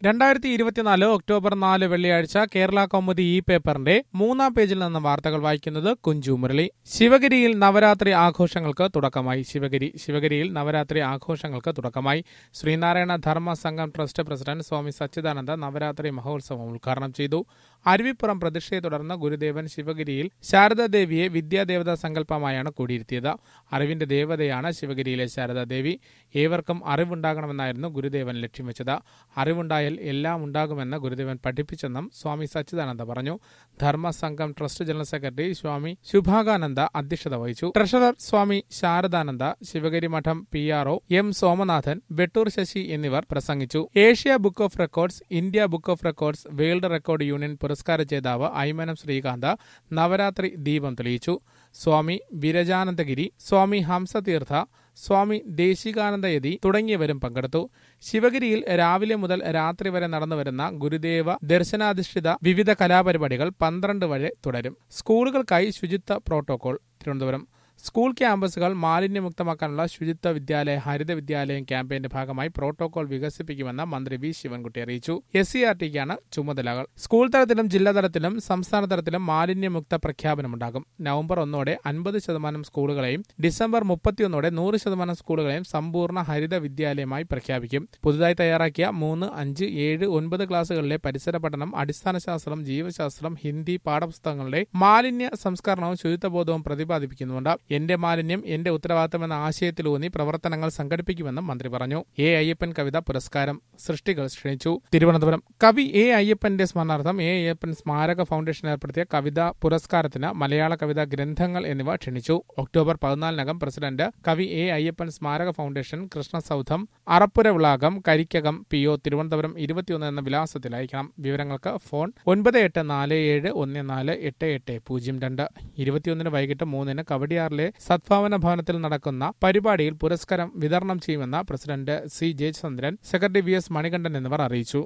രണ്ടായിരത്തി ഇരുപത്തിനാല് ഒക്ടോബർ നാല് വെള്ളിയാഴ്ച കേരള കൗമുദി ഇ പേപ്പറിന്റെ മൂന്നാം പേജിൽ നിന്ന് വാർത്തകൾ വായിക്കുന്നത് കുഞ്ചു മുരളി ശിവഗിരിയിൽ നവരാത്രി ആഘോഷങ്ങൾക്ക് തുടക്കമായി ശിവഗിരി ശിവഗിരിയിൽ നവരാത്രി ആഘോഷങ്ങൾക്ക് തുടക്കമായി ശ്രീനാരായണ ധർമ്മ സംഘം ട്രസ്റ്റ് പ്രസിഡന്റ് സ്വാമി സച്ചിദാനന്ദ നവരാത്രി മഹോത്സവം ഉദ്ഘാടനം ചെയ്തു അരുവിപ്പുറം പ്രതിഷ്ഠയെ തുടർന്ന് ഗുരുദേവൻ ശിവഗിരിയിൽ ശാരദാദേവിയെ വിദ്യാദേവതാ സങ്കല്പമായാണ് കൂടിയിരുത്തിയത് അറിവിന്റെ ദേവതയാണ് ശിവഗിരിയിലെ ശാരദാദേവി ഏവർക്കും അറിവുണ്ടാകണമെന്നായിരുന്നു ഗുരുദേവൻ ലക്ഷ്യം വെച്ചത് അറിവുണ്ടായാൽ എല്ലാം ഉണ്ടാകുമെന്ന് ഗുരുദേവൻ പഠിപ്പിച്ചെന്നും സ്വാമി സച്ചിദാനന്ദ പറഞ്ഞു Dharma Sangham trust general secretary Swami Subhakananda അധ്യക്ഷത വഹിച്ചു treasurer Swami Sharadananda Sivagiri Mutt P R M Somanathan Vettoor Sasi എന്നിവർ പ്രസംഗിച്ചു Asia book of records India book of records world record union പുരസ്കാര ജേതാവ് ഐമനം ശ്രീകാന്ത് നവരാത്രി ദീപം തെളിയിച്ചു സ്വാമി വിരജാനന്ദഗിരി സ്വാമി ഹംസതീർത്ഥ സ്വാമി ദേശികാനന്ദയതി തുടങ്ങിയവരും പങ്കെടുത്തു ശിവഗിരിയിൽ രാവിലെ മുതൽ രാത്രി വരെ നടന്നുവരുന്ന ഗുരുദേവ ദർശനാധിഷ്ഠിത വിവിധ കലാപരിപാടികൾ പന്ത്രണ്ട് വരെ തുടരും സ്കൂളുകൾക്കായി ശുചിത്വ പ്രോട്ടോകോൾ തിരുവനന്തപുരം സ്കൂൾ ക്യാമ്പസുകൾ മാലിന്യമുക്തമാക്കാനുള്ള ശുചിത്വ വിദ്യാലയ ഹരിത വിദ്യാലയം ക്യാമ്പയിന്റെ ഭാഗമായി പ്രോട്ടോകോൾ വികസിപ്പിക്കുമെന്ന് മന്ത്രി വി ശിവൻകുട്ടി അറിയിച്ചു എസ് സി ആർ ടിക്കാണ് ചുമതലകൾ സ്കൂൾ തലത്തിലും ജില്ലാ തലത്തിലും സംസ്ഥാന തലത്തിലും മാലിന്യമുക്ത പ്രഖ്യാപനമുണ്ടാകും നവംബർ ഒന്നോടെ അൻപത് ശതമാനം സ്കൂളുകളെയും ഡിസംബർ മുപ്പത്തിയൊന്നോടെ നൂറ് ശതമാനം സ്കൂളുകളെയും സമ്പൂർണ്ണ ഹരിത വിദ്യാലയമായി പ്രഖ്യാപിക്കും പുതുതായി തയ്യാറാക്കിയ മൂന്ന് അഞ്ച് ഏഴ് ഒൻപത് ക്ലാസുകളിലെ പരിസര പഠനം അടിസ്ഥാന ശാസ്ത്രം ജീവശാസ്ത്രം ഹിന്ദി പാഠപുസ്തകങ്ങളുടെ മാലിന്യ സംസ്കരണവും ശുചിത്വബോധവും പ്രതിപാദിപ്പിക്കുന്നുണ്ട് എന്റെ മാലിന്യം എന്റെ ഉത്തരവാദിത്തം എന്ന ആശയത്തിലൂന്നി പ്രവർത്തനങ്ങൾ സംഘടിപ്പിക്കുമെന്നും മന്ത്രി പറഞ്ഞു എ അയ്യപ്പൻ കവിത പുരസ്കാരം സൃഷ്ടികൾ ക്ഷണിച്ചു തിരുവനന്തപുരം കവി എ അയ്യപ്പന്റെ സ്മരണാർത്ഥം എ അയ്യപ്പൻ സ്മാരക ഫൗണ്ടേഷൻ ഏർപ്പെടുത്തിയ കവിതാ പുരസ്കാരത്തിന് മലയാള കവിതാ ഗ്രന്ഥങ്ങൾ എന്നിവ ക്ഷണിച്ചു ഒക്ടോബർ പതിനാലിനകം പ്രസിഡന്റ് കവി എ അയ്യപ്പൻ സ്മാരക foundation Krishnasoudham Arappura Vilakom Karikkakom P O Thiruvananthapuram ഇരുപത്തിയൊന്ന് എന്ന വിലാസത്തിൽ അയക്കണം വിവരങ്ങൾക്ക് ഫോൺ ഒൻപത് എട്ട് നാല് ഏഴ് ഒന്ന് നാല് എട്ട് എട്ട് പൂജ്യം രണ്ട് ഇരുപത്തിയൊന്നിന് വൈകിട്ട് മൂന്നിന് കവടിയാറിലെ സദ്ഭാവന ഭവനത്തിൽ നടക്കുന്ന പരിപാടിയിൽ പുരസ്കാരം വിതരണം ചെയ്യുമെന്ന് president C Jayachandran secretary V S Manikandan എന്നിവർ അറിയിച്ചു